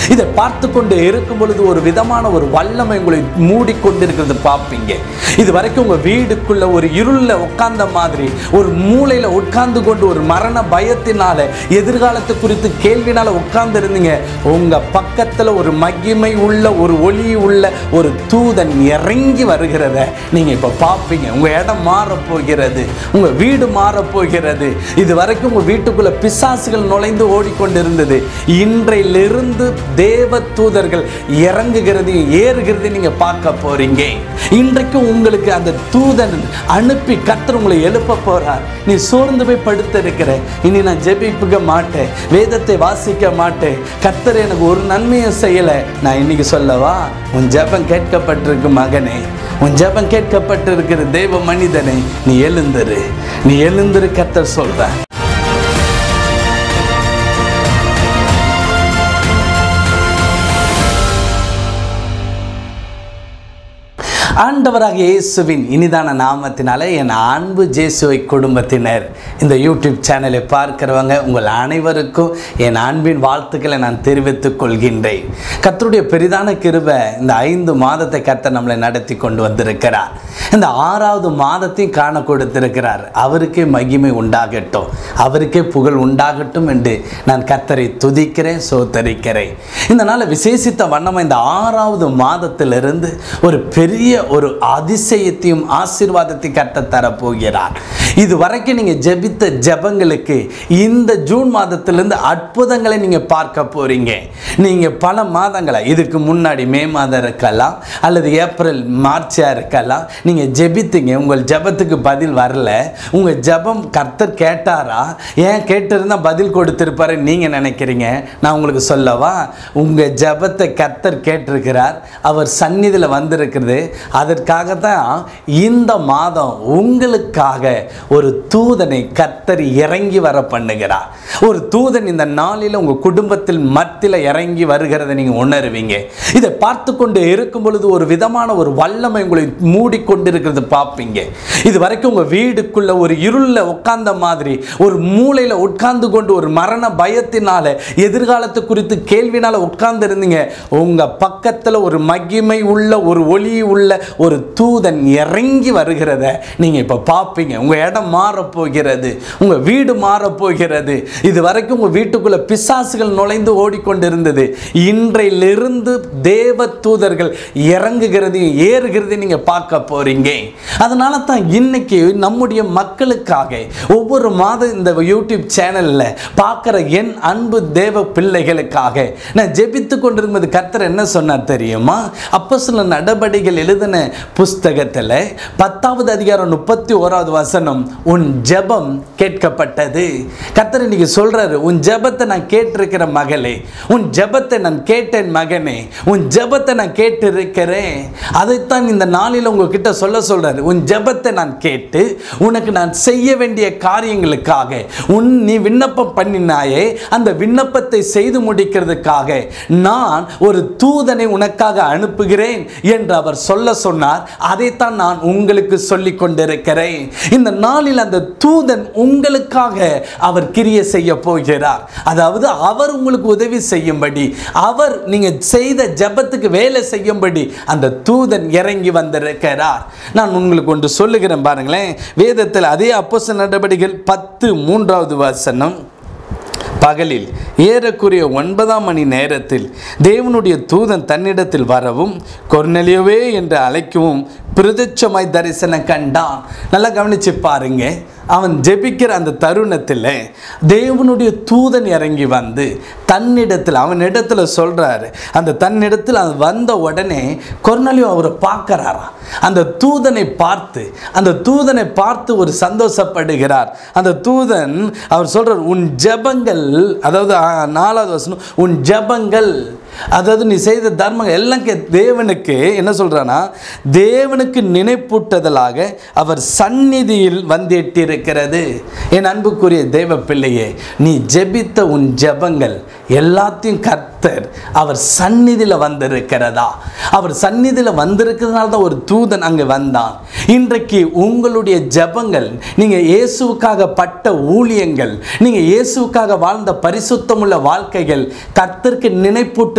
இதை பார்த்து கொண்டு இருக்கும் பொழுது ஒரு விதமான ஒரு வல்லமை உங்களை மூடிக்கொண்டிருக்கிறது பார்ப்பீங்க இது வரைக்கும் உங்க வீடுக்குள்ள ஒரு இருள்ல உட்கார்ந்த மாதிரி ஒரு மூலையில உட்கார்ந்து கொண்டு ஒரு மரண பயத்தினால எதிர்காலத்தை குறித்து கேள்வினால உட்கார்ந்து இருந்தீங்க உங்க பக்கத்துல ஒரு மகிமை உள்ள ஒரு ஒளி உள்ள ஒரு தூதன் இறங்கி வருகிறத நீங்க இப்ப பார்ப்பீங்க உங்க இடம் மாற போகிறது உங்க வீடு மாற போகிறது இது வரைக்கும் உங்க வீட்டுக்குள்ள பிசாசுகள் நுழைந்து ஓடிக்கொண்டிருந்தது இன்றையிலிருந்து தேவ தூதர்கள் இறங்குகிறது ஏறுகிறது நீங்க பார்க்க போறீங்க இன்றைக்கு உங்களுக்கு அந்த தூதன் அனுப்பி கர்த்தர் உங்களை எழுப்ப போறார் நீ சோர்ந்து போய் படுத்து இருக்கிற இனி நான் ஜெபிக்க மாட்டேன் வேதத்தை வாசிக்க மாட்டேன் கர்த்தர் எனக்கு ஒரு நன்மையை செய்யல நான் இன்னைக்கு சொல்லவா உன் ஜெபம் கேட்கப்பட்டிருக்கு மகனே உன் ஜெபம் கேட்கப்பட்டிருக்கிற தேவ மனிதனே நீ எழுந்திரு நீ எழுந்திரு கர்த்தர் சொல்ற ஆண்டவராக இயேசுவின் இனிதான நாமத்தினால என் அன்பு ஜேசுவை குடும்பத்தினர் இந்த யூடியூப் சேனலை பார்க்கிறவங்க உங்கள் அனைவருக்கும் என் அன்பின் வாழ்த்துக்களை நான் தெரிவித்துக் கொள்கின்றேன் கர்த்தருடைய பெரிதான கிருபை இந்த ஐந்து மாதத்தை கர்த்தர் நம்மளை நடத்தி கொண்டு வந்திருக்கிறார் இந்த ஆறாவது மாதத்தையும் காண கொடுத்திருக்கிறார் அவருக்கே மகிமை உண்டாகட்டும் அவருக்கே புகழ் உண்டாகட்டும் என்று நான் கர்த்தரை துதிக்கிறேன் சோத்தரிக்கிறேன் இந்த நாளை விசேஷித்த வண்ணமாக இந்த ஆறாவது மாதத்திலிருந்து ஒரு பெரிய ஒரு அதிசயத்தையும் ஆசீர்வாதத்தையும் கட்ட தரப்போகிறார் இது வரைக்கும் நீங்கள் ஜெபித்த ஜெபங்களுக்கு இந்த ஜூன் மாதத்திலிருந்து அற்புதங்களை நீங்கள் பார்க்க போறீங்க நீங்கள் பல மாதங்களா இதுக்கு முன்னாடி மே மாதம் இருக்கலாம் அல்லது ஏப்ரல் மார்ச்சாக இருக்கலாம் நீங்கள் ஜெபித்தீங்க உங்கள் ஜெபத்துக்கு பதில் வரல உங்கள் ஜெபம் கர்த்தர் கேட்டாரா ஏன் கேட்டிருந்தா பதில் கொடுத்திருப்பாரு நீங்கள் நினைக்கிறீங்க நான் உங்களுக்கு சொல்லவா உங்கள் ஜெபத்தை கர்த்தர் கேட்டிருக்கிறார் அவர் சந்நிதியில் வந்திருக்கிறது அதற்காக தான் இந்த மாதம் உங்களுக்காக ஒரு தூதனை கர்த்தர் இறங்கி வர பண்ணுகிறார் ஒரு தூதன் இந்த நாளில் உங்கள் குடும்பத்தில் மத்தியில் இறங்கி வருகிறதை நீங்கள் உணருவீங்க இதை பார்த்து கொண்டு இருக்கும் பொழுது ஒரு விதமான ஒரு வல்லமை உங்களை மூடிக்கொண்டிருக்கிறது பார்ப்பீங்க இது வரைக்கும் உங்கள் வீடுக்குள்ள ஒரு இருளில் உட்கார்ந்த மாதிரி ஒரு மூலையில் உட்கார்ந்து கொண்டு ஒரு மரண பயத்தினால எதிர்காலத்தை குறித்து கேள்வினால உட்கார்ந்து இருந்தீங்க உங்கள் பக்கத்தில் ஒரு மகிமை உள்ள ஒரு ஒளி உள்ள ஒரு தூதன் இறங்கி வருகிறத நீங்கள் இப்போ பார்ப்பீங்க உங்கள் இடம் மாறப் போகிறது உங்கள் வீடு மாறப் போகிறது இது வரைக்கும் உங்கள் வீட்டுக்குள்ள பிசாசுகள் நுழைந்து ஓடிக்கொண்டிருந்தது இன்றையிலிருந்து தேவ தூதர்கள் இறங்குகிறதையும் ஏறுகிறதையும் நீங்கள் பார்க்க போறீங்க அதனால தான் இன்னைக்கு நம்முடைய மக்களுக்காக ஒவ்வொரு மாதம் இந்த யூடியூப் சேனலில் பார்க்குற என் அன்பு தேவ பிள்ளைகளுக்காக நான் ஜெபித்து கொண்டிருக்கும்போது கர்த்தர் என்ன சொன்னார் தெரியுமா அப்போ சில நடபடிகள் எழுதின புஸ்தகத்தில் பத்தாவது அதிகாரம் முப்பத்தி ஓராவது வசனம் உன் ஜெபம் கேட்கப்பட்டது கர்த்தர் இன்னைக்கு சொல்றாரு உன் ஜெபத்தை நான் கேட்டிருக்கிற மகளே உன் ஜெபத்தை நான் கேட்டேன் மகனே உன் ஜெபத்தை நான் கேட்டிருக்கிறேன் அதைத்தான் இந்த நாளில் உங்ககிட்ட சொல்ல சொல்றாரு உன் ஜெபத்தை நான் கேட்டு உனக்கு நான் செய்ய வேண்டிய காரியங்களுக்காக உன் நீ விண்ணப்பம் பண்ணினாயே அந்த விண்ணப்பத்தை செய்து முடிக்கிறதுக்காக நான் ஒரு தூதனை உனக்காக அனுப்புகிறேன் என்று அவர் சொல்ல சொன்னார் அதைத்தான் நான் உங்களுக்கு சொல்லிக் கொண்டிருக்கிறேன் இந்த நாளில் அந்த தூதன் உங்களுக்காக அவர் கிரிய செய்ய போகிறார் அதாவது அவர் உங்களுக்கு உதவி செய்யும்படி அவர் நீங்க செய்த ஜெபத்துக்கு வேலை செய்யும்படி அந்த தூதன் இறங்கி வந்திருக்கிறார் நான் உங்களுக்கு ஒன்று சொல்லுகிறேன் பாருங்களேன் வேதத்தில் அதே அப்போஸ்தல நடவடிக்கைகள் பத்து மூன்றாவது வசனம் பகலில் ஏறக்குறைய ஒன்பதாம் மணி நேரத்தில் தேவனுடைய தூதன் தன்னிடத்தில் வரவும் கொர்நெலியோவே என்று அழைக்கவும் பிரதட்சமாய் தரிசனம் கண்டான் நல்லா கவனிச்சு பாருங்க அவன் ஜெபிக்கிற அந்த தருணத்தில் தேவனுடைய தூதன் இறங்கி வந்து தன்னிடத்தில் அவன் இடத்துல சொல்றாரு அந்த தன்னிடத்தில் அவன் வந்த உடனே கொர்நலியோ அவரை பார்க்கறாராம் அந்த தூதனை பார்த்து அந்த தூதனை பார்த்து ஒரு சந்தோஷப்படுகிறார் அந்த தூதன் அவர் சொல்றார் உன் ஜெபங்கள் அதாவது ஆ, நாலாவது வசனம் உன் ஜெபங்கள் அதாவது நீ செய்த தர்மங்கள் எல்லாம் கே தேவனுக்கு என்ன சொல்றானா தேவனுக்கு நினைப்பூட்டுதலாக அவர் சந்நிதியில் வந்தேட்டிருக்கிறது என் அன்புக்குரிய தேவ பிள்ளையே நீ ஜெபித்த உன் ஜெபங்கள் எல்லாத்தையும் கர்த்தர் அவர் சந்நிதியில் வந்திருக்கிறதா அவர் சந்நிதியில் வந்திருக்கிறதுனால தான் ஒரு தூதன் அங்கே வந்தான் இன்றைக்கு உங்களுடைய ஜெபங்கள் நீங்கள் இயேசுவுக்காக பட்ட ஊழியங்கள் நீங்கள் இயேசுவுக்காக வாழ்ந்த பரிசுத்தமுள்ள வாழ்க்கைகள் கர்த்தருக்கு நினைப்பூட்டுதல்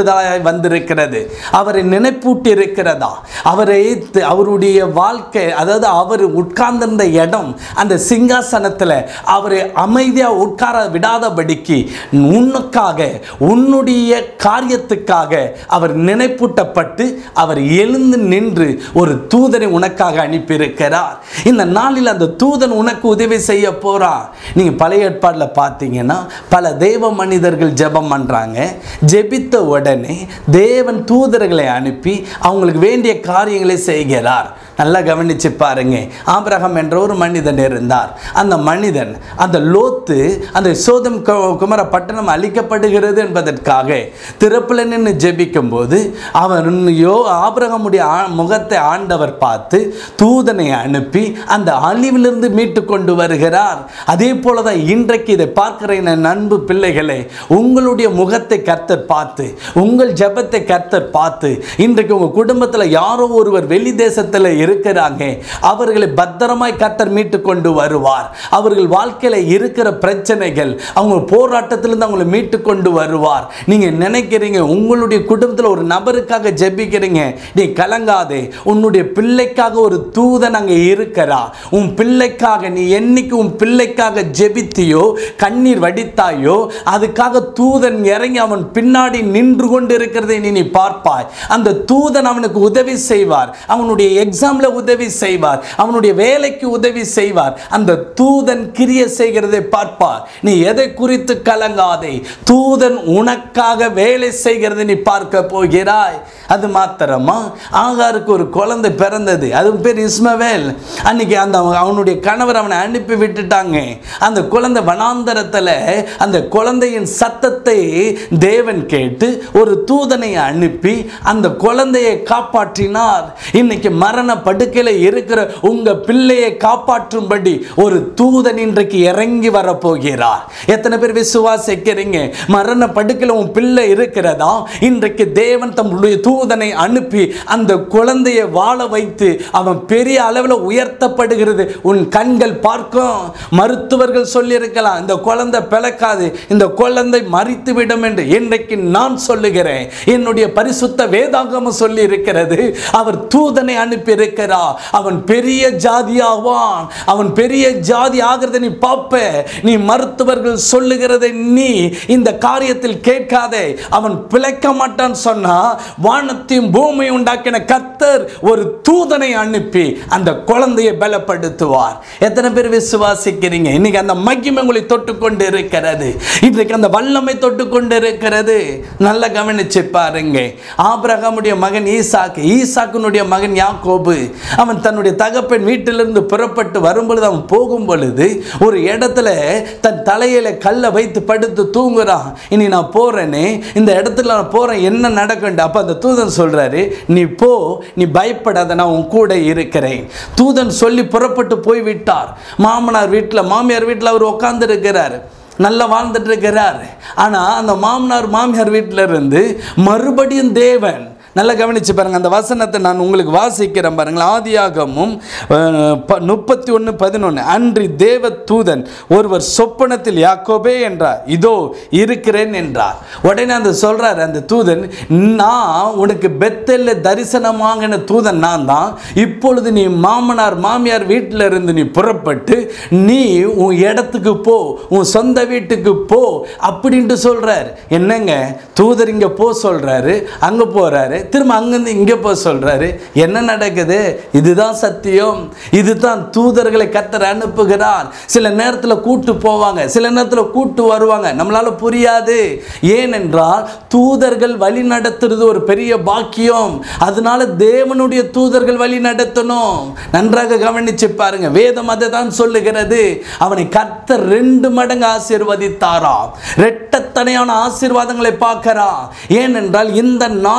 பேசுகிறதாய் வந்திருக்கிறது அவரை நினைப்பூட்டி இருக்கிறதா அவரை த- அவருடைய வாழ்க்கை அதாவது அவர் உட்கார்ந்திருந்த இடம் அந்த சிங்காசனத்தில் அவரை அமைதியாக உட்கார விடாதபடிக்கு உன்னுக்காக உன்னுடைய காரியத்துக்காக அவர் நினைப்பூட்டப்பட்டு அவர் எழுந்து நின்று ஒரு தூதனை உனக்காக அனுப்பியிருக்கிறார் இந்த நாளில் அந்த தூதன் உனக்கு உதவி செய்ய போறார் நீங்க பழைய ஏற்பாட்டில் பார்த்தீங்கன்னா பல தேவ மனிதர்கள் ஜெபம் பண்றாங்க ஜெபித்த உடனே தேவன் தூதர்களை அனுப்பி அவங்களுக்கு வேண்டிய காரியங்களை செய்கிறார் நல்லா கவனிச்சு பாருங்க ஆபிரகாம் என்ற ஒரு மனிதன் இருந்தார் அந்த மனிதன் அந்த லோத்து அந்த சோதம் கு- குமர பட்டணம் அழிக்கப்படுகிறது என்பதற்காக திறப்புல நின்று ஜெபிக்கும் போது அவன் யோ ஆபிரகாமுடைய ஆ- முகத்தை ஆண்டவர் பார்த்து தூதனை அனுப்பி அந்த அழிவிலிருந்து மீட்டு கொண்டு வருகிறார் அதே போல தான் இன்றைக்கு இதை பார்க்கிற என் அன்பு பிள்ளைகளே உங்களுடைய முகத்தை கர்த்தர் பார்த்து உங்கள் ஜெபத்தை கர்த்தர் பார்த்து இன்றைக்கு உங்கள் குடும்பத்தில் யாரோ ஒருவர் வெளி தேசத்தில் இருக்கிறாங்க அவர்களை பத்திரமாய் கர்த்தர் மீட்டு கொண்டு வருவார் அவர்கள் வாழ்க்கையில் இருக்கிற பிரச்சனைகள் அவங்க போராட்டத்திலிருந்து அவங்களை மீட்டு கொண்டு வருவார் நீங்கள் நினைக்கிறீங்க உங்களுடைய குடும்பத்தில் ஒரு நபருக்காக ஜெபிக்கிறீங்க நீ கலங்காதே உன்னுடைய பிள்ளைக்காக ஒரு தூதன் அங்கே இருக்கிறா உன் பிள்ளைக்காக நீ என்னைக்கு உன் பிள்ளைக்காக ஜெபித்தியோ கண்ணீர் வடித்தாயோ அதுக்காக தூதன் இறங்கி அவன் பின்னாடி நின்று கொண்டு இருக்கிறதை நீ நீ பார்ப்பாய் அந்த தூதன் அவனுக்கு உதவி செய்வார் அவனுடைய எக்ஸாம்ல உதவி செய்வார் அவனுடைய வேலைக்கு உதவி செய்வார் அந்த தூதன் கிரிய செய்கிறதை பார்ப்பார் நீ எதை குறித்து கலங்காதே தூதன் உனக்காக வேலை செய்கிறதை நீ பார்க்க போகிறாய் அது மாத்திரமா ஆகாருக்கு ஒரு குழந்தை பிறந்தது அது பேர் இஸ்மவேல் அன்னைக்கு அந்த அவனுடைய கணவர் அவனை அனுப்பி விட்டுட்டாங்க அந்த குழந்தை வனாந்தரத்தில் அந்த குழந்தையின் சத்தத்தை தேவன் கேட்டு ஒரு தூதனை அனுப்பி அந்த குழந்தையை காப்பாற்றினார் இன்னைக்கு மரண படுக்கையில் இருக்கிற உங்க பிள்ளையை காப்பாற்றும்படி ஒரு தூதன் இன்றைக்கு இறங்கி வரப்போகிறார் எத்தனை பேர் விசுவாசிக்கிறீங்க மரண படுக்கையில் உன் பிள்ளை இருக்கிறதா இன்றைக்கு தேவன் தம்முடைய தூதனை அனுப்பி அந்த குழந்தையை வாழ வைத்து அவன் பெரிய அளவில் உயர்த்தப்படுகிறது உன் கண்கள் பார்க்கும் மருத்துவர்கள் சொல்லியிருக்கலாம் இந்த குழந்தை பிளக்காது இந்த குழந்தை மறித்து விடும் என்று இன்றைக்கு நான் சொல்லுகிறேன் என்னுடைய பரிசுத்த வேதாகமம் சொல்லி இருக்கிறது அவர் தூதனை அனுப்பி இருக்கிறார் அவன் பெரிய ஜாதியாவான் அவன் பெரிய ஜாதி ஆகிறதை நீ பார்ப்ப நீ மருத்துவர்கள் சொல்லுகிறதை நீ இந்த காரியத்தில் கேட்காதே அவன் பிழைக்க மாட்டான் சொன்னா வானத்தையும் பூமியை உண்டாக்கின கர்த்தர் ஒரு தூதனை அனுப்பி அந்த குழந்தையை பலப்படுத்துவார் எத்தனை பேர் விசுவாசிக்கிறீங்க இன்னைக்கு அந்த மகிமை உங்களை தொட்டு கொண்டு இருக்கிறது இன்றைக்கு அந்த வல்லமை தொட்டு கொண்டு இருக்கிறது நல்லா கவனிச்சு பாருங்க ஆபிரகாமுடைய மகன் ஈசாக்கு ஈசாக்குனுடைய மகன் யாக்கோபு அவன் தன்னுடைய தகப்பன் வீட்டிலிருந்து புறப்பட்டு வரும்பொழுது அவன் போகும் பொழுது ஒரு இடத்துல தன் தலையில கல்லை வைத்து படுத்து தூங்குறான் இனி நான் போறேனே இந்த இடத்துல நான் போறேன் என்ன நடக்கும் அப்ப அந்த தூதன் சொல்றாரு நீ போ நீ பயப்படாத நான் உன் கூட இருக்கிறேன் தூதன் சொல்லி புறப்பட்டு போய் விட்டார் மாமனார் வீட்டில் மாமியார் வீட்டில் அவர் உட்கார்ந்து இருக்கிறார் நல்லா வாழ்ந்துட்டு இருக்கிறார் ஆனால் அந்த மாமனார் மாமியார் வீட்டில் இருந்து மறுபடியும் தேவன் நல்லா கவனிச்சு பாருங்க அந்த வசனத்தை நான் உங்களுக்கு வாசிக்கிறேன் பாருங்களேன் ஆதியாகமும் முப்பத்தி ஒன்று பதினொன்று அன்றி தேவ தூதன் ஒருவர் சொப்பனத்தில் யாக்கோபே என்றார் இதோ இருக்கிறேன் என்றார் உடனே அந்த சொல்றார் அந்த தூதன் நான் உனக்கு பெத்தல்ல தரிசனமாகின தூதன் நான் தான் இப்பொழுது நீ மாமனார் மாமியார் வீட்டில் இருந்து நீ புறப்பட்டு நீ உன் இடத்துக்கு போ உன் சொந்த வீட்டுக்கு போ அப்படின்ட்டு சொல்றார் என்னங்க தூதர் இங்கே போ சொல்றாரு அங்கே போறாரு திரும்ப அங்கேருந்து இங்கே போக சொல்றாரு என்ன நடக்குது இதுதான் சத்தியம் இதுதான் தூதர்களை கத்தர் அனுப்புகிறார் சில நேரத்தில் கூட்டு போவாங்க சில நேரத்தில் கூட்டு வருவாங்க நம்மளால புரியாது ஏனென்றால் தூதர்கள் வழி நடத்துறது ஒரு பெரிய பாக்கியம் அதனால தேவனுடைய தூதர்கள் வழி நடத்தணும் நன்றாக கவனிச்சு பாருங்க வேதம் அதை தான் சொல்லுகிறது அவனை கர்த்தர் ரெண்டு மடங்கு ஆசீர்வதித்தாராம் ரெட்டத்தனையான ஆசீர்வாதங்களை பார்க்கிறான் ஏனென்றால் இந்த நாளில கர்த்தர்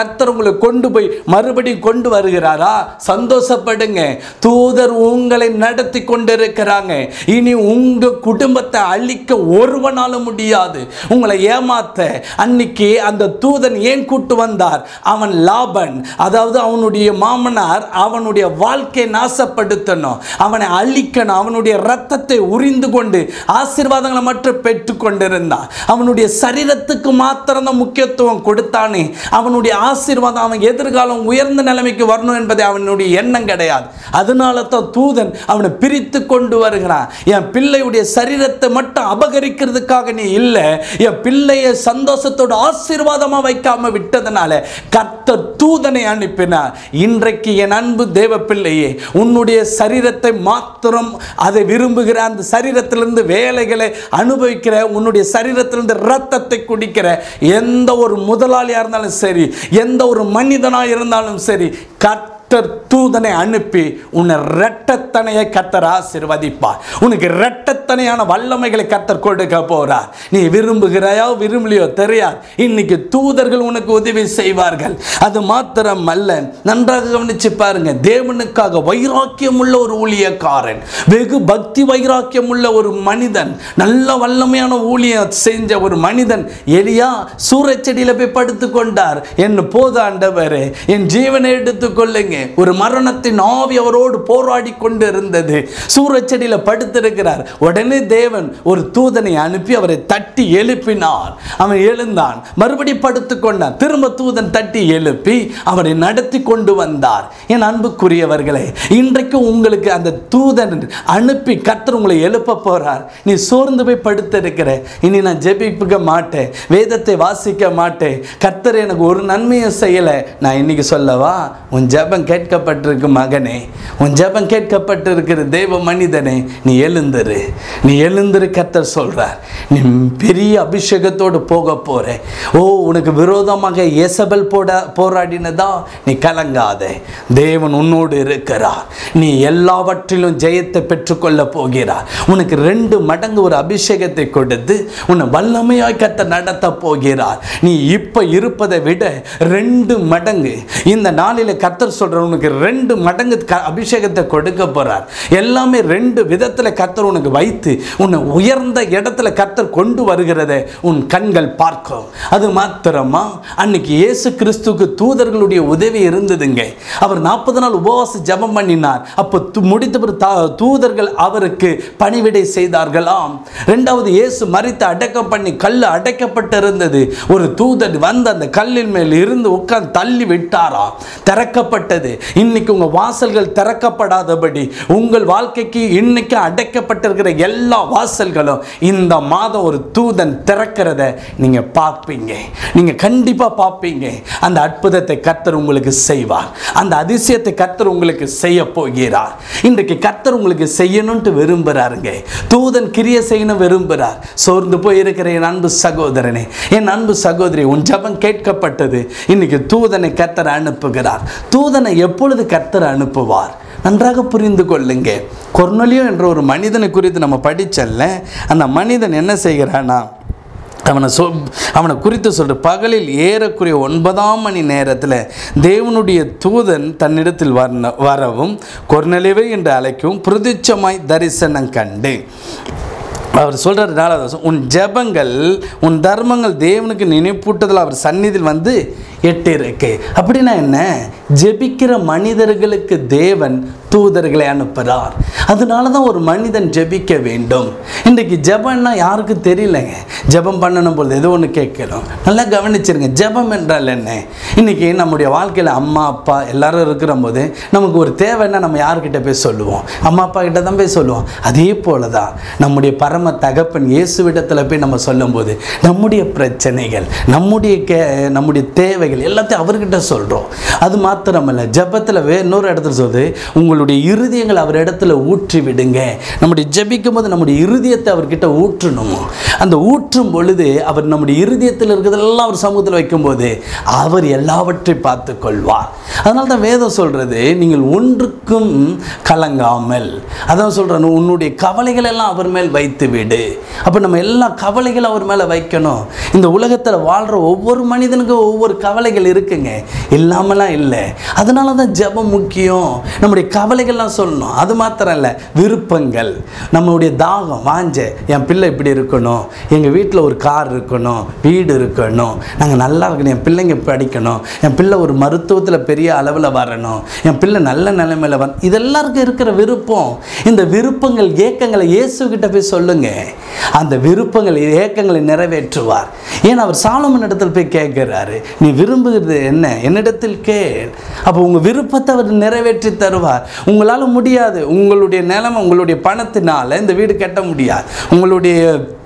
கர்த்தர் உங்களை கொண்டு போய் மறுபடியும் கொண்டு வருகிறாரா சந்தோஷப்படுங்க தூதர் உங்களை நடத்தி கொண்டிருக்கிறாங்க இனி உங்க குடும்பத்தை அழிக்க ஒருவனாலும் முடியாது உங்களை ஏமாத்த அன்னைக்கு அந்த தூதன் ஏன் கூட்டு வந்தார் அவன் லாபன் அதாவது அவனுடைய மாமனார் அவனுடைய வாழ்க்கையை நாசப்படுத்தணும் அவனை அழிக்கணும் அவனுடைய ரத்தத்தை உரிந்து கொண்டு ஆசீர்வாதங்களை மட்டும் பெற்று கொண்டிருந்தான் அவனுடைய சரீரத்துக்கு மாத்திரம் தான் முக்கியத்துவம் கொடுத்தானே அவனுடைய ஆசீர்வாதம் அவன் எதிர்காலம் உயர்ந்த நிலைமைக்கு வரணும் என்பதை அவனுடைய எண்ணம் கிடையாது அதனால தான் தூதன் அவனை பிரித்து கொண்டு வருகிறான் என் பிள்ளையுடைய சரீரத்தை மட்டும் அபகரிக்கிறதுக்காக நீ இல்லை என் பிள்ளையை சந்தோஷத்தோட ஆசீர்வாதமா வைக்காம விட்டதனால கர்த்தர் தூதனை அனுப்பினார் இன்றைக்கு என் அன்பு தேவ பிள்ளையே உன்னுடைய சரீரத்தை மாத்திரம் அதை விரும்புகிற அந்த சரீரத்திலிருந்து வேலைகளை அனுபவிக்கிற உன்னுடைய சரீரத்திலிருந்து ரத்தத்தை குடிக்கிற எந்த ஒரு முதலாளியா இருந்தாலும் சரி எந்த ஒரு மனிதனா இருந்தாலும் சரி கர்த்தர் தூதனை அனுப்பி உன்னை ரெட்டத்தனையை கர்த்தர் ஆசீர்வதிப்பார் உனக்கு ரெட்டத்தனையான வல்லமைகளை கர்த்தர் கொடுக்க போறார் நீ விரும்புகிறாயோ விரும்பலையோ தெரியாது இன்னைக்கு தூதர்கள் உனக்கு உதவி செய்வார்கள் அது மாத்திரம் அல்ல நன்றாக கவனிச்சு பாருங்க தேவனுக்காக வைராக்கியம் உள்ள ஒரு ஊழியக்காரன் வெகு பக்தி வைராக்கியம் உள்ள ஒரு மனிதன் நல்ல வல்லமையான ஊழியம் செஞ்ச ஒரு மனிதன் எலியா சூரச்செடியில போய் படுத்து கொண்டார் என்ன போது ஆண்டவரே என் ஜீவனை எடுத்துக் கொள்ளுங்க ஒரு மரணத்தின் ஆவி அவரோடு போராடி கொண்டு இருந்தது சூரச்செடியில படுத்திருக்கிறார் உடனே தேவன் ஒரு தூதனை அனுப்பி அவரை தட்டி எழுப்பினார் அவன் எழுந்தான் மறுபடி படுத்து கொண்டான் திரும்ப தூதன் தட்டி எழுப்பி அவரை நடத்தி கொண்டு வந்தார் என் அன்புக்குரியவர்களே இன்றைக்கு உங்களுக்கு அந்த தூதன் அனுப்பி கர்த்தர் உங்களை எழுப்ப போறார் நீ சோர்ந்து போய் படுத்திருக்கிற இனி நான் ஜெபிக்க மாட்டேன் வேதத்தை வாசிக்க மாட்டேன் கர்த்தர் எனக்கு ஒரு நன்மையும் செய்யலை நான் இன்னைக்கு சொல்லவா உன் ஜெபம் கேட்கப்பட்டிருக்கு மகனே உன் ஜெபம் கேட்கப்பட்டிருக்கிற தேவ மனிதனே நீ எழுந்துரு நீ எழுந்துரு கர்த்தர் சொல்றார் நீ பெரிய அபிஷேகத்தோடு போக போற ஓ உனக்கு விரோதமாக ஏசபல் போட போராடினதா நீ கலங்காதே தேவன் உன்னோடு இருக்கிறார் நீ எல்லாவற்றிலும் ஜெயத்தை பெற்றுக்கொள்ள போகிறார் உனக்கு ரெண்டு மடங்கு ஒரு அபிஷேகத்தை கொடுத்து உன்னை வல்லமையாய் கத்த நடத்த போகிறார் நீ இப்ப இருப்பதை விட ரெண்டு மடங்கு இந்த நாளில் கர்த்தர் சொல்ற உனக்கு ரெண்டு மடங்கு க- அபிஷேகத்தை கொடுக்க போறார் எல்லாமே ரெண்டு விதத்துல கர்த்தர் உனக்கு வைத்து உன்னை உயர்ந்த இடத்துல கர்த்தர் கொண்டு வருகிறதை உன் கண்கள் பார்க்கும் அது மாத்திரமா அன்னைக்கு இயேசு கிறிஸ்துவுக்கு தூதர்களுடைய உதவி இருந்ததுங்க அவர் நாற்பது நாள் உபவாச ஜெபம் பண்ணினார் அப்போ து- முடித்த பிறகு தா- தூதர்கள் அவருக்கு பணிவிடை செய்தார்களாம் ரெண்டாவது இயேசு மரித்து அடக்கம் பண்ணி கல் அடைக்கப்பட்டிருந்தது ஒரு தூதர் வந்து அந்த கல்லின் மேல் இருந்து உட்கார்ந்து தள்ளி விட்டாராம் திறக்கப்பட்டது இன்னைக்கு உங்க வாசல்கள் திறக்கப்படாதபடி உங்கள் வாழ்க்கைக்கு இன்னைக்கு அடைக்கப்பட்டிருக்கிற எல்லா வாசல்களும் இந்த மாதம் ஒரு தூதன் திறக்கிறத நீங்க பார்ப்பீங்க நீங்க கண்டிப்பா பார்ப்பீங்க அந்த அற்புதத்தை கர்த்தர் உங்களுக்கு செய்வார் அந்த அதிசயத்தை கர்த்தர் உங்களுக்கு செய்ய போகிறார் இன்றைக்கு கர்த்தர் உங்களுக்கு செய்யணும்ட்டு விரும்புறாருங்க தூதன் கிரிய செய்யணும் விரும்புகிறார் சோர்ந்து போய் இருக்கிற என் அன்பு சகோதரனே என் அன்பு சகோதரி உன் ஜெபம் கேட்கப்பட்டது இன்னைக்கு தூதனை கர்த்தர் அனுப்புகிறார் தூதனை எப்பொழுது கர்த்தர் அனுப்புவார் நன்றாக புரிந்து கொள்ளுங்க கொர்னலியோ என்ற ஒரு மனிதனை குறித்து நம்ம படிச்சல்ல அந்த மனிதன் என்ன செய்கிறானா அவனை சொ அவனை குறித்து சொல்ற பகலில் ஏறக்குறைய ஒன்பதாம் மணி நேரத்தில் தேவனுடைய தூதன் தன்னிடத்தில் வர வரவும் கொர்நலிவை என்று அழைக்கவும் பிரதிச்சமாய் தரிசனம் கண்டு அவர் சொல்கிறார் நாலாவது வசனம், உன் ஜெபங்கள் உன் தர்மங்கள் தேவனுக்கு நினைப்பூட்டதில் அவர் சந்நிதியில் வந்து எட்டு இருக்கு அப்படின்னா என்ன ஜெபிக்கிற மனிதர்களுக்கு தேவன் தூதர்களை அனுப்புகிறார் அதனால தான் ஒரு மனிதன் ஜெபிக்க வேண்டும் இன்றைக்கு ஜெபம்னா யாருக்கும் தெரியலங்க ஜெபம் பண்ணணும் பொழுது ஏதோ ஒன்று கேட்கணும் நல்லா கவனிச்சிருங்க ஜெபம் என்றால் என்ன இன்னைக்கு நம்முடைய வாழ்க்கையில் அம்மா அப்பா எல்லாரும் இருக்கிற போது நமக்கு ஒரு தேவைன்னா நம்ம யார்கிட்ட போய் சொல்லுவோம் அம்மா அப்பா கிட்ட தான் போய் சொல்லுவோம் அதே போல தான் நம்முடைய பரம தகப்பன் இயேசுவிடத்தில் போய் நம்ம சொல்லும்போது நம்முடைய பிரச்சனைகள் நம்முடைய கே நம்முடைய தேவைகள் எல்லாத்தையும் அவர்கிட்ட சொல்கிறோம் அது மாத்திரமல்ல ஜெபத்தில் வே இன்னொரு இடத்துல சொல்லுது உங்களுடைய உங்களுடைய இருதயங்களை அவர் இடத்துல ஊற்றி விடுங்க நம்முடைய ஜெபிக்கும் போது நம்முடைய இருதயத்தை அவர்கிட்ட ஊற்றணும் அந்த ஊற்றும் பொழுது அவர் நம்முடைய இருதயத்தில் இருக்கிறதெல்லாம் அவர் சமூகத்தில் வைக்கும்போது அவர் எல்லாவற்றையும் பார்த்து கொள்வார் அதனால தான் வேதம் சொல்றது நீங்கள் ஒன்றுக்கும் கலங்காமல் அதான் சொல்கிறேன் உன்னுடைய கவலைகள் எல்லாம் அவர் மேல் வைத்து விடு அப்போ நம்ம எல்லா கவலைகளும் அவர் மேலே வைக்கணும் இந்த உலகத்தில் வாழ்கிற ஒவ்வொரு மனிதனுக்கும் ஒவ்வொரு கவலைகள் இருக்குங்க இல்லாமலாம் இல்லை அதனால தான் ஜெபம் முக்கியம் நம்முடைய கவலைகள்லாம் சொல்லணும் அது மாத்திரம் இல்லை விருப்பங்கள் நம்மளுடைய தாகம் வாஞ்ச என் பிள்ளை இப்படி இருக்கணும் எங்கள் வீட்டில் ஒரு கார் இருக்கணும் வீடு இருக்கணும் நாங்கள் நல்லா இருக்கணும் என் பிள்ளைங்க படிக்கணும் என் பிள்ளை ஒரு மருத்துவத்தில் பெரிய அளவில் வரணும் என் பிள்ளை நல்ல நிலைமையில் வர இதெல்லாருக்கும் இருக்கிற விருப்பம் இந்த விருப்பங்கள் ஏக்கங்களை இயேசுகிட்ட போய் சொல்லுங்க அந்த விருப்பங்கள் ஏக்கங்களை நிறைவேற்றுவார் ஏன் அவர் சாலமன் இடத்துல போய் கேட்கிறாரு நீ விரும்புகிறது என்ன என்னிடத்தில் கேள் அப்போ உங்கள் விருப்பத்தை அவர் நிறைவேற்றி தருவார் உங்களால் முடியாது உங்களுடைய நிலைமை உங்களுடைய பணத்தினால இந்த வீடு கட்ட முடியாது உங்களுடைய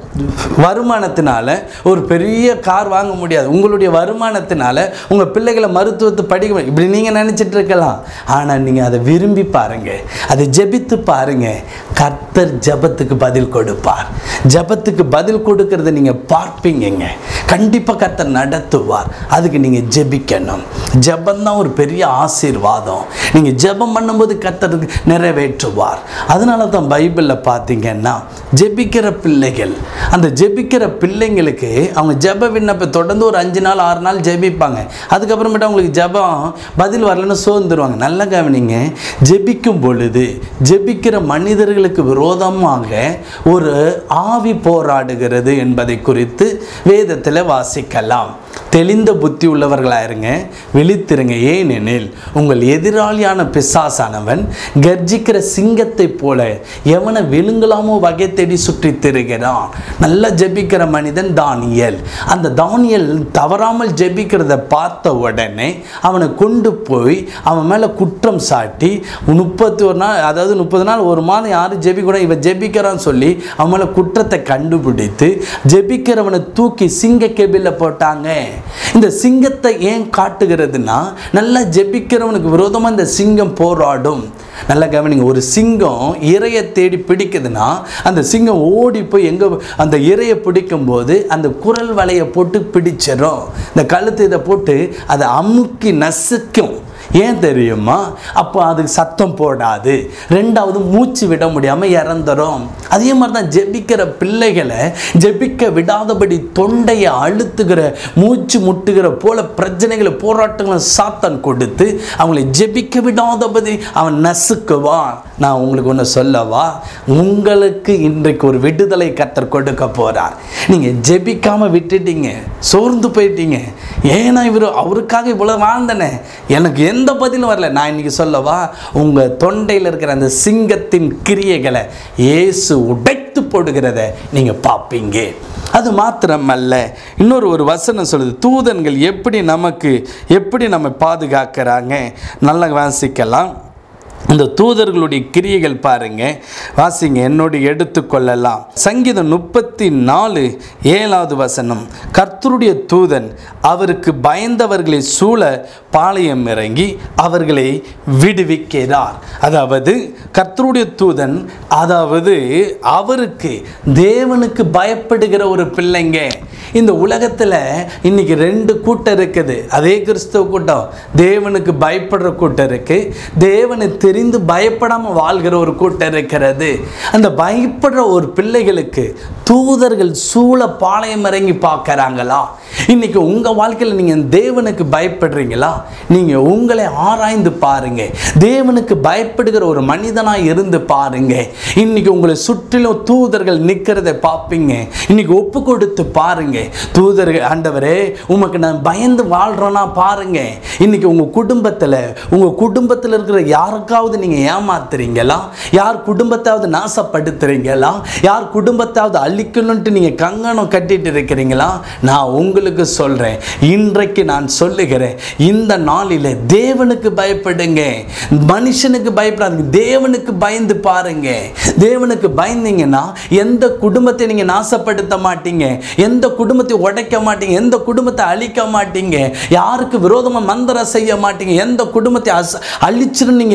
வருமானத்தினால ஒரு பெரிய கார் வாங்க முடியாது உங்களுடைய வருமானத்தினால உங்கள் பிள்ளைகளை மருத்துவத்தை படிக்க முடியும். இப்படி நீங்கள் நினச்சிட்டு இருக்கலாம் ஆனால் நீங்கள் அதை விரும்பி பாருங்க அதை ஜெபித்து பாருங்க கர்த்தர் ஜெபத்துக்கு பதில் கொடுப்பார் ஜெபத்துக்கு பதில் கொடுக்கறத நீங்கள் பார்ப்பீங்கங்க கண்டிப்பாக கர்த்தர் நடத்துவார் அதுக்கு நீங்கள் ஜெபிக்கணும் ஜெபம் தான் ஒரு பெரிய ஆசீர்வாதம் நீங்கள் ஜெபம் பண்ணும்போது கர்த்தருக்கு நிறைவேற்றுவார் அதனால தான் பைபிளில் பார்த்தீங்கன்னா ஜெபிக்கிற பிள்ளைகள் அந்த ஜெபிக்கிற பிள்ளைங்களுக்கு அவங்க ஜெப விண்ணப்ப தொடர்ந்து ஒரு அஞ்சு நாள் ஆறு நாள் ஜெபிப்பாங்க அதுக்கப்புறமேட்டு அவங்களுக்கு ஜெபம் பதில் வரலன்னு சோர்ந்துருவாங்க நல்லா கவனிங்க ஜெபிக்கும் பொழுது ஜெபிக்கிற மனிதர்களுக்கு விரோதமாக ஒரு ஆவி போராடுகிறது என்பதை குறித்து வேதத்தில் வாசிக்கலாம் தெளிந்த புத்தி உள்ளவர்களாக இருங்க விழித்திருங்க ஏனெனில் உங்கள் எதிராளியான பிசாசானவன் கர்ஜிக்கிற சிங்கத்தைப் போல எவனை விழுங்கலாமோ வகை தேடி சுற்றி திரிகிறான் நல்லா ஜெபிக்கிற மனிதன் தானியல் அந்த தானியல் தவறாமல் ஜெபிக்கிறத பார்த்த உடனே அவனை கொண்டு போய் அவன் மேலே குற்றம் சாட்டி முப்பத்தி ஒரு நாள் அதாவது முப்பது நாள் ஒரு மாதம் யாரும் ஜெபிக்கூட இவன் ஜெபிக்கிறான்னு சொல்லி அவன் மேலே குற்றத்தை கண்டுபிடித்து ஜெபிக்கிறவனை தூக்கி சிங்க கெபில போட்டாங்க இந்த சிங்கத்தை ஏன் காட்டுகிறதுனா நல்லா ஜெபிக்கிறவனுக்கு விரோதமாக இந்த சிங்கம் போராடும் நல்லா கவனிங்க ஒரு சிங்கம் இரையை தேடி பிடிக்குதுன்னா அந்த சிங்கம் ஓடி போய் எங்கே அந்த இரையை பிடிக்கும்போது அந்த குரல் வலையை போட்டு பிடிச்சிடும் இந்த கழுத்து இதை போட்டு அதை அமுக்கி நசுக்கும் ஏன் தெரியுமா அப்போ அதுக்கு சத்தம் போடாது ரெண்டாவது மூச்சு விட முடியாமல் இறந்துரும் அதே மாதிரி தான் ஜெபிக்கிற பிள்ளைகளை ஜெபிக்க விடாதபடி தொண்டையை அழுத்துகிற மூச்சு முட்டுகிற போல பிரச்சனைகளை போராட்டங்களை சாத்தான் கொடுத்து அவங்களை ஜெபிக்க விடாதபடி அவன் நசுக்குவான் நான் உங்களுக்கு ஒன்று சொல்லவா உங்களுக்கு இன்றைக்கு ஒரு விடுதலை கத்தர் கொடுக்க போறார் நீங்கள் ஜெபிக்காமல் விட்டுட்டீங்க சோர்ந்து போயிட்டீங்க ஏன்னா இவர் அவருக்காக இவ்வளோ வாழ்ந்தனே எனக்கு எந்த பதிலும் வரல நான் இன்னைக்கு சொல்லவா உங்கள் தொண்டையில் இருக்கிற அந்த சிங்கத்தின் கிரியைகளை இயேசு உடைத்து போடுகிறத நீங்கள் பார்ப்பீங்க அது மாத்திரமல்ல இன்னொரு ஒரு வசனம் சொல்லுது தூதன்கள் எப்படி நமக்கு எப்படி நம்ம பாதுகாக்கிறாங்க நல்லா வாசிக்கலாம் இந்த தூதர்களுடைய கிரியைகள் பாருங்க வாசிங்க என்னோடு எடுத்துக்கொள்ளலாம் சங்கீதம் முப்பத்தி நாலு ஏழாவது வசனம் கர்த்தருடைய தூதன் அவருக்கு பயந்தவர்களை சூழ பாளையம் இறங்கி அவர்களை விடுவிக்கிறார் அதாவது கர்த்தருடைய தூதன் அதாவது அவருக்கு தேவனுக்கு பயப்படுகிற ஒரு பிள்ளைங்க இந்த உலகத்தில் இன்னைக்கு ரெண்டு கூட்டம் இருக்குது அதே கிறிஸ்தவ கூட்டம் தேவனுக்கு பயப்படுற கூட்டம் இருக்கு தேவனை தெரிந்து பயப்படாமல் வாழ்கிற ஒரு கூட்டம் இருக்கிறது அந்த பயப்படுற ஒரு பிள்ளைகளுக்கு தூதர்கள் சூழ பாளையம் இறங்கி பார்க்கறாங்களா இன்னைக்கு உங்கள் வாழ்க்கையில் நீங்கள் தேவனுக்கு பயப்படுறீங்களா நீங்கள் உங்களை ஆராய்ந்து பாருங்க தேவனுக்கு பயப்படுகிற ஒரு மனிதனாக இருந்து பாருங்க இன்னைக்கு உங்களை சுற்றிலும் தூதர்கள் நிற்கிறத பார்ப்பீங்க இன்னைக்கு ஒப்பு கொடுத்து பாருங்க தூதர்கள் ஆண்டவரே உமக்கு நான் பயந்து வாழ்கிறேன்னா பாருங்க இன்னைக்கு உங்கள் குடும்பத்தில் உங்கள் குடும்பத்தில் இருக்கிற யாருக்காவது நீங்கள் ஏமாத்துறீங்களா யார் குடும்பத்தாவது நாசப்படுத்துறீங்களா யார் குடும்பத்தாவது அழிக்கணும்ட்டு நீங்கள் கங்கணம் கட்டிட்டு இருக்கிறீங்களா நான் உங்களுக்கு சொல்கிறேன் இன்றைக்கு நான் சொல்லுகிறேன் இந்த நாளில் தேவனுக்கு பயப்படுங்க மனுஷனுக்கு பயப்படாதீங்க தேவனுக்கு பயந்து பாருங்க தேவனுக்கு பயந்தீங்கன்னா எந்த குடும்பத்தை நீங்கள் நாசப்படுத்த மாட்டீங்க எந்த குடும்பத்தை உடைக்க மாட்டீங்க எந்த குடும்பத்தை அழிக்க மாட்டீங்க யாருக்கு விரோதமாக மந்திரம் செய்ய மாட்டீங்க எந்த குடும்பத்தை அச அழிச்சிட்டு நீங்கள் இருக்க மாட்டீங்க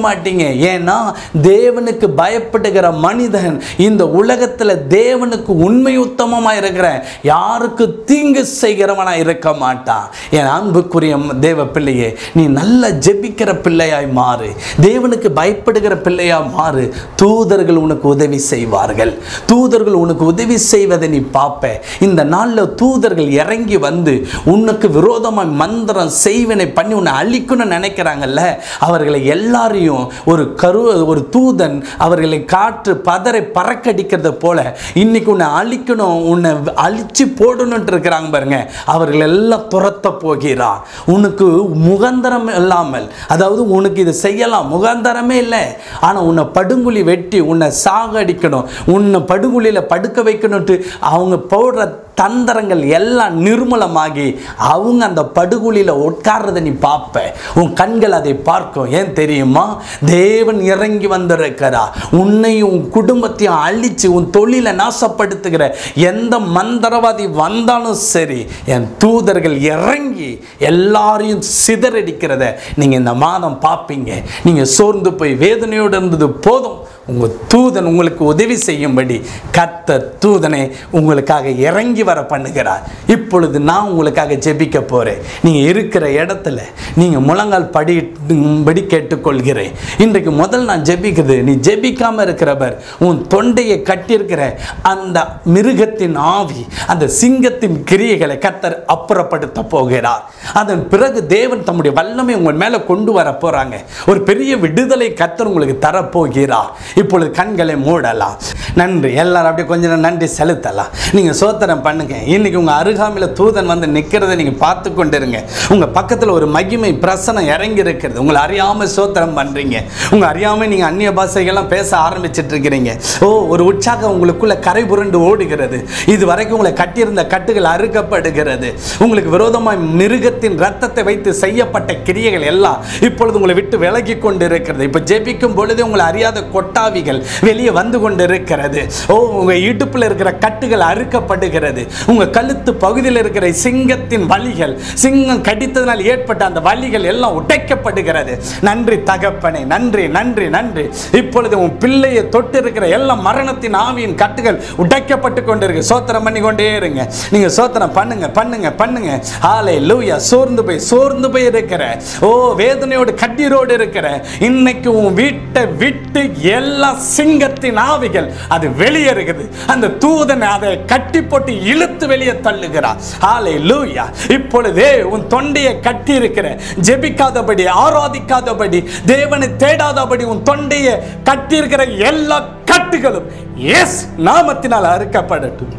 மாட்டீங்க ஏன்னா தேவனுக்கு பயப்படுகிற மனிதன் இந்த உலகத்தில் தேவனுக்கு உண்மையுத்தமமாக இருக்கிற யாருக்கு தீங்கு செய்கிறவனா இருக்க மாட்டான் என் அன்புக்குரிய தேவ பிள்ளையே நீ நல்ல ஜெபிக்கிற பிள்ளையாய் மாறு தேவனுக்கு பயப்படுகிற பிள்ளையா மாறு தூதர்கள் உனக்கு உதவி செய்வார்கள் தூதர்கள் உனக்கு உதவி செய்வதை நீ பார்ப்ப இந்த நாளில் தூதர்கள் இறங்கி வந்து உனக்கு விரோதமாக மந்திரம் செய்வினை பண்ணி உன்னை அழிக்கணும்னு நினைக்கிறாங்கல்ல அவர்களை எல்லாரையும் ஒரு கரு ஒரு தூதன் அவர்களை காற்று பதரை பறக்கடிக்கிறது போல இன்னைக்கு உன்னை அழிக்கணும் உன்னை அழிச்சு போடணுன்ட்டு இருக்கிறாங்க பாருங்க அவர்கள் எல்லாம் துரத்த போகிறார் உனக்கு முகந்தரம் இல்லாமல் அதாவது உனக்கு இது செய்யலாம் முகாந்தரமே இல்லை ஆனால் உன்னை படுங்குழி வெட்டி உன்னை சாகடிக்கணும் உன்னை படுகுழியில் படுக்க வைக்கணும்ட்டு அவங்க போடுற தந்திரங்கள் எல்லாம் நிர்மூலமாகி அவங்க அந்த படுகொலியில் உட்கார்றதை நீ பார்ப்ப உன் கண்கள் அதை பார்க்கும் ஏன் தெரியுமா தேவன் இறங்கி வந்திருக்கிறா உன்னையும் உன் குடும்பத்தையும் அழிச்சு உன் தொழிலை நாசப்படுத்துகிற எந்த மந்திரவாதி வந்தாலும் சரி என் தூதர்கள் இறங்கி எல்லாரையும் சிதறடிக்கிறத நீங்கள் இந்த மாதம் பார்ப்பீங்க நீங்கள் சோர்ந்து போய் வேதனையோடு இருந்தது போதும் உங்கள் தூதன் உங்களுக்கு உதவி செய்யும்படி கர்த்தர் தூதனை உங்களுக்காக இறங்கி வர பண்ணுகிறார் இப்பொழுது நான் உங்களுக்காக ஜெபிக்க போகிறேன் நீங்கள் இருக்கிற இடத்துல நீங்கள் முழங்கால் படிபடி கேட்டுக்கொள்கிறேன் இன்றைக்கு முதல் நான் ஜெபிக்கிறது நீ ஜெபிக்காமல் இருக்கிறவர் உன் தொண்டையை கட்டியிருக்கிற அந்த மிருகத்தின் ஆவி அந்த சிங்கத்தின் கிரியைகளை கர்த்தர் அப்புறப்படுத்த போகிறார் அதன் பிறகு தேவன் தம்முடைய வல்லமை உங்கள் மேலே கொண்டு வர போகிறாங்க ஒரு பெரிய விடுதலை கர்த்தர் உங்களுக்கு தரப்போகிறார் இப்பொழுது கண்களை மூடலாம் நன்றி எல்லாரும் அப்படியே கொஞ்ச நேரம் நன்றி செலுத்தலாம் நீங்கள் சோத்திரம் பண்ணுங்க இன்னைக்கு உங்கள் அருகாமையில் தூதன் வந்து நிற்கிறத நீங்கள் பார்த்து கொண்டிருங்க உங்கள் பக்கத்தில் ஒரு மகிமை பிரசனம் இறங்கி இருக்கிறது உங்களை அறியாமல் சோத்திரம் பண்ணுறீங்க உங்கள் அறியாமல் நீங்கள் அந்நிய பாஷைகள்லாம் பேச ஆரம்பிச்சிட்டு இருக்கிறீங்க ஓ ஒரு உற்சாகம் உங்களுக்குள்ள கரை புரண்டு ஓடுகிறது இது வரைக்கும் உங்களை கட்டியிருந்த கட்டுகள் அறுக்கப்படுகிறது உங்களுக்கு விரோதமாய் மிருகத்தின் ரத்தத்தை வைத்து செய்யப்பட்ட கிரியைகள் எல்லாம் இப்பொழுது உங்களை விட்டு விலகி கொண்டு இருக்கிறது இப்போ ஜெபிக்கும் பொழுது உங்களை அறியாத கொட்டாவிகள் வெளியே வந்து கொண்டு இருக்கிறது ஓ உங்க இடுப்புல இருக்கிற கட்டுகள் அறுக்கப்படுகிறது உங்க கழுத்து பகுதியில் இருக்கிற சிங்கத்தின் வலிகள் சிங்கம் கடித்ததனால் ஏற்பட்ட அந்த வலிகள் எல்லாம் உடைக்கப்படுகிறது நன்றி தகப்பனே நன்றி நன்றி நன்றி இப்பொழுது உன் பிள்ளையை தொட்டு இருக்கிற எல்லா மரணத்தின் ஆவியின் கட்டுகள் உடைக்கப்பட்டு கொண்டிருக்கு சோத்திரம் பண்ணி கொண்டே இருங்க நீங்க சோத்திரம் பண்ணுங்க பண்ணுங்க பண்ணுங்க ஆலை லூயா சோர்ந்து போய் சோர்ந்து போய் இருக்கிற ஓ வேதனையோடு கண்ணீரோடு இருக்கிற இன்னைக்கு உன் வீட்டை விட்டு எல்லா சிங்கத்தின் ஆவிகள் அது வெளியேறுகிறது அந்த தூதன் அதை கட்டி போட்டு இழுத்து வெளியே தள்ளுகிறார் ஆலை லூயா இப்பொழுதே உன் தொண்டையை கட்டி இருக்கிற ஜெபிக்காதபடி ஆராதிக்காதபடி தேவனை தேடாதபடி உன் தொண்டையை கட்டி இருக்கிற எல்லா கட்டுகளும் எஸ் நாமத்தினால் அறுக்கப்படட்டும்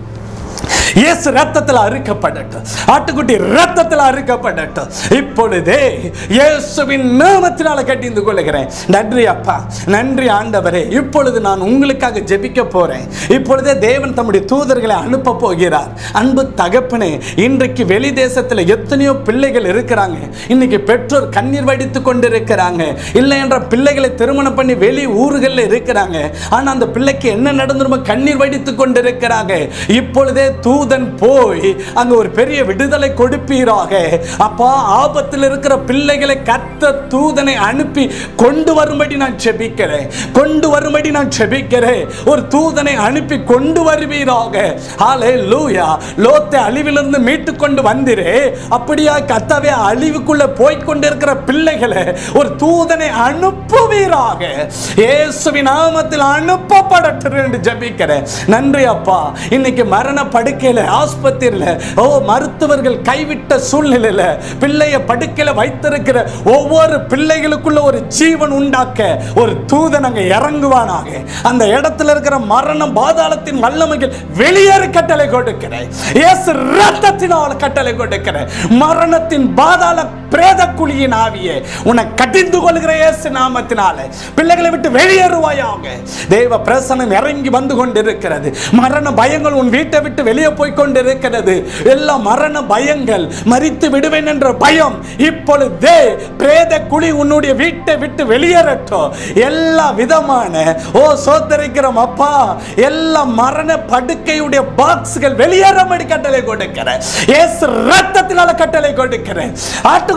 இயேசு ரத்தத்தில் அறுக்கப்படட்டும் ஆட்டுக்குட்டி ரத்தத்தில் அறுக்கப்படட்டும் இப்பொழுதே இயேசுவின் நாமத்தினால கட்டிந்து கொள்கிறேன் நன்றி அப்பா நன்றி ஆண்டவரே இப்பொழுது நான் உங்களுக்காக ஜெபிக்க போறேன் இப்பொழுதே தேவன் தம்முடைய தூதர்களை அனுப்ப போகிறார் அன்பு தகப்பனே இன்றைக்கு வெளி தேசத்தில் எத்தனையோ பிள்ளைகள் இருக்கிறாங்க இன்னைக்கு பெற்றோர் கண்ணீர் வடித்து கொண்டு இருக்கிறாங்க இல்லை என்ற பிள்ளைகளை திருமணம் பண்ணி வெளி ஊர்களில் இருக்கிறாங்க ஆனா அந்த பிள்ளைக்கு என்ன நடந்துருமோ கண்ணீர் வடித்து கொண்டு இருக்கிறாங்க இப்பொழுதே தூதன் போய் அங்க ஒரு பெரிய விடுதலை கொடுப்பீராக அப்பா ஆபத்தில் இருக்கிற பிள்ளைகளை கத்த தூதனை அனுப்பி கொண்டு வரும்படி நான் செபிக்கிறேன் கொண்டு வரும்படி நான் செபிக்கிறேன் ஒரு தூதனை அனுப்பி கொண்டு வருவீராக ஹாலே லூயா லோத்தை அழிவிலிருந்து மீட்டு கொண்டு வந்திரே அப்படியா கத்தாவே அழிவுக்குள்ள போய் கொண்டிருக்கிற பிள்ளைகளை ஒரு தூதனை அனுப்புவீராக இயேசுவின் நாமத்தில் அனுப்பப்படட்டும் என்று ஜெபிக்கிறேன் நன்றி அப்பா இன்னைக்கு மரண படுக்கையில ஆஸ்பத்திரியில ஓ மருத்துவர்கள் கைவிட்ட சூழ்நிலையில பிள்ளைய படுக்கையில வைத்திருக்கிற ஒவ்வொரு பிள்ளைகளுக்குள்ள ஒரு ஜீவன் உண்டாக்க ஒரு தூதன் அங்க இறங்குவானாக அந்த இடத்துல இருக்கிற மரணம் பாதாளத்தின் வல்லமைகள் வெளியேறு கட்டளை கொடுக்கிறேன் இயேசு ரத்தத்தினால் கட்டளை கொடுக்கிறேன் மரணத்தின் பாதாள பிரேத குழியின் ஆவியே உன்னை கடிந்து கொள்கிற இயேசு நாமத்தினால பிள்ளைகளை விட்டு வெளியேறுவாயாக தேவ பிரசனம் இறங்கி வந்து கொண்டிருக்கிறது மரண பயங்கள் உன் வீட்டை விட்டு வெளியே போய் கொண்டிருக்கிறது எல்லா மரண பயங்கள் மறித்து விடுவேன் என்ற பயம் இப்பொழுதே பிரேத குழி உன்னுடைய வீட்டை விட்டு வெளியேறட்டும் எல்லா விதமான ஓ சோத்தரிக்கிறோம் அப்பா எல்லா மரண படுக்கையுடைய பாக்ஸ்கள் வெளியேறும்படி கட்டளை கொடுக்கிறேன் இயேசு ரத்தத்தினால கட்டளை கொடுக்கிறேன் ஆட்டுக்குட்டி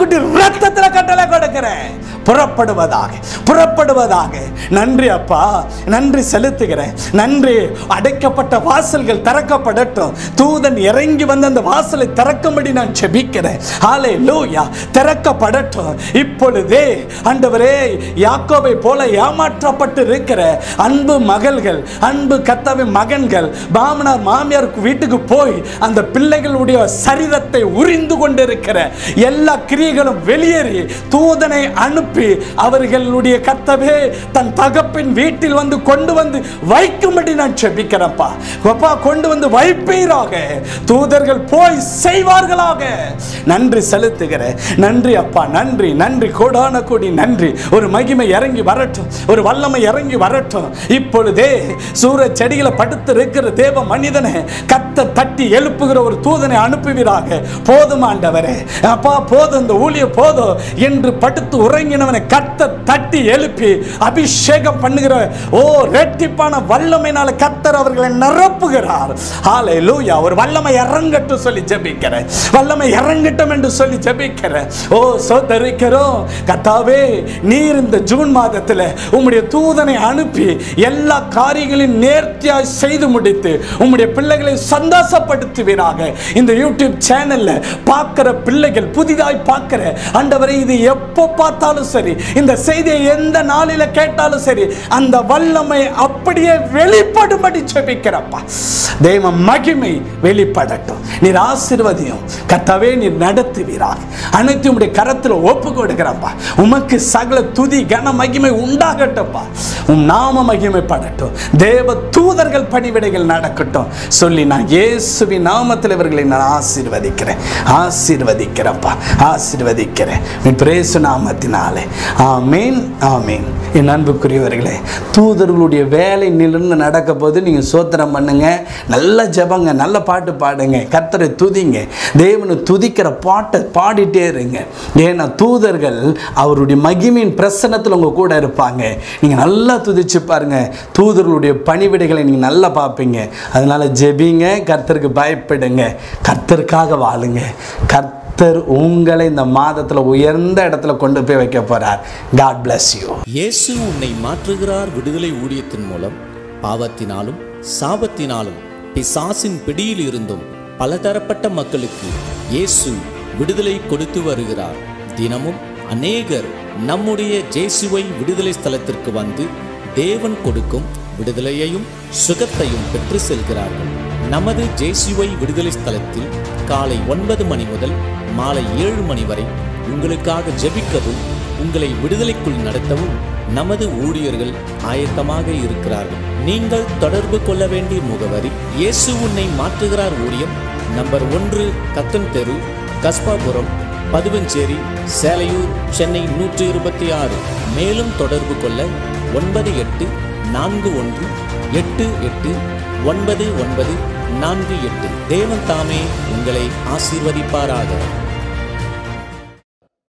ஆட்டுக்குட்டி ரத்தத்துல கட்டளை கொடுக்கிறேன் புறப்படுவதாக புறப்படுவதாக நன்றி அப்பா நன்றி செலுத்துகிறேன் நன்றி அடைக்கப்பட்ட வாசல்கள் திறக்கப்படட்டும் தூதன் இறங்கி வந்து அந்த வாசலை திறக்கும்படி நான் செபிக்கிறேன் ஹாலே லூயா திறக்கப்படட்டும் இப்பொழுதே ஆண்டவரே யாக்கோபை போல ஏமாற்றப்பட்டு இருக்கிற அன்பு மகள்கள் அன்பு கத்தவின் மகன்கள் மாமனார் மாமியார் வீட்டுக்கு போய் அந்த பிள்ளைகளுடைய சரீரத்தை உரிந்து கொண்டிருக்கிற எல்லா கிரியைகளும் வெளியேறி தூதனை அனுப்பி அவர்களுடைய கத்தவே தன் தகப்பின் வீட்டில் வந்து கொண்டு வந்து வைக்கும்படி நான் செபிக்கிறேன்ப்பா அப்பா கொண்டு வந்து வைப்பீராக தூதர்கள் போய் செய்வார்களாக நன்றி செலுத்துகிறேன் நன்றி அப்பா நன்றி நன்றி கோடான கோடி நன்றி ஒரு மகிமை இறங்கி வரட்டும் ஒரு வல்லமை இறங்கி வரட்டும் இப்பொழுதே சூர செடிகளை படுத்து இருக்கிற தேவ மனிதனை கத்த தட்டி எழுப்புகிற ஒரு தூதனை அனுப்புவீராக போதும் ஆண்டவரே அப்பா போதும் இந்த ஊழிய போதும் என்று படுத்து உறங்கினவனை கத்த தட்டி எழுப்பி அபிஷேகம் பண்ணுகிற ஓ ரெட்டிப்பான வல்லமையினால கத்தர் அவர்களை நிரப்புகிறார் ஹாலே லூயா ஒரு வல்லமை இறங்கட்டும் சொல்லி ஜெபிக்கிறேன் வல்லமை இறங்கட்டும் என்று சொல்லி ஜெபிக்கிறேன் ஓ சோதரிக்கிறோம் கத்தாவே நீர் இந்த ஜூன் மாதத்தில் உம்முடைய தூதனை அனுப்பி எல்லா காரியங்களையும் நேர்த்தியாய் செய்து முடித்து உம்முடைய பிள்ளைகளை சந்தோஷப்படுத்துவீராக இந்த யூடியூப் சேனல்ல பார்க்கிற பிள்ளைகள் புதிதாய் பார்க்கிற ஆண்டவரை இது எப்போ பார்த்தாலும் சரி இந்த செய்தியை எந்த நாளில கேட்டாலும் சரி அந்த வல்லமை அப்படியே வெளிப்படும்படி செபிக்கிறப்பா தெய்வ மகிமை வெளிப்படட்டும் நீர் ஆசீர்வதியும் கத்தவே நீர் நடத்துவீராக அனைத்து உடைய கரத்தில் ஒப்பு கொடுக்கிறப்பா உமக்கு சகல துதி கன மகிமை உண்டாகட்டும்ப்பா உம் நாம மகிமைப்படட்டும் தேவ தூதர்கள் பணிவிடைகள் நடக்கட்டும் சொல்லி நான் இயேசுவின் நாமத்தில் இவர்களை நான் ஆசீர்வதிக்கிறேன் ஆசீர்வதிக்கிறப்பா ஆசீர்வதிக்கிறேன் உன் பிரேசு நாமத்தினாலே ஆமீன் ஆமீன் என் அன்புக்குரியவர்களே தூதர்களுடைய வேலை நிலர்ந்து நடக்க போது நீங்கள் சோத்திரம் பண்ணுங்க நல்ல ஜெபங்க நல்ல பாட்டு பாடுங்க கர்த்தரை துதிங்க தேவனை துதிக்கிற பாட்டை பாடிட்டே இருங்க ஏன்னா தூதர்கள் அவருடைய மகிமையின் பிரசன்னத்தில் உங்கள் கூட இருப்பாங்க நீங்கள் நல்லா துதிச்சு பாருங்க தூதர்களுடைய பணிவிடைகளை நீங்கள் நல்லா பார்ப்பீங்க அதனால ஜெபிங்க கர்த்தருக்கு பயப்படுங்க கர்த்தருக்காக வாழுங்க கர்த்தர் உங்களை இந்த மாதத்தில் உயர்ந்த இடத்துல கொண்டு போய் வைக்க போறார் காட் bless யூ இயேசு உன்னை மாற்றுகிறார் விடுதலை ஊழியத்தின் மூலம் பாவத்தினாலும் சாபத்தினாலும் பிசாசின் பிடியில் இருந்தும் பலதரப்பட்ட மக்களுக்கு இயேசு விடுதலை கொடுத்து வருகிறார் தினமும் அநேகர் நம்முடைய ஜேசுவை விடுதலை ஸ்தலத்திற்கு வந்து தேவன் கொடுக்கும் விடுதலையையும் சுகத்தையும் பெற்று செல்கிறார்கள் நமது ஜேசுவை விடுதலை ஸ்தலத்தில் காலை ஒன்பது மணி முதல் மாலை ஏழு மணி வரை உங்களுக்காக ஜெபிக்கவும் உங்களை விடுதலைக்குள் நடத்தவும் நமது ஊழியர்கள் ஆயத்தமாக இருக்கிறார்கள் நீங்கள் தொடர்பு கொள்ள வேண்டிய முகவரி இயேசு உன்னை மாற்றுகிறார் ஊழியம் நம்பர் ஒன்று கத்தன் தெரு கஸ்பாபுரம் பதுவஞ்சேரி சேலையூர் சென்னை நூற்றி இருபத்தி ஆறு மேலும் தொடர்பு கொள்ள ஒன்பது எட்டு நான்கு ஒன்று எட்டு எட்டு ஒன்பது ஒன்பது நான்கு எட்டு தேவன் தாமே உங்களை ஆசீர்வதிப்பாராக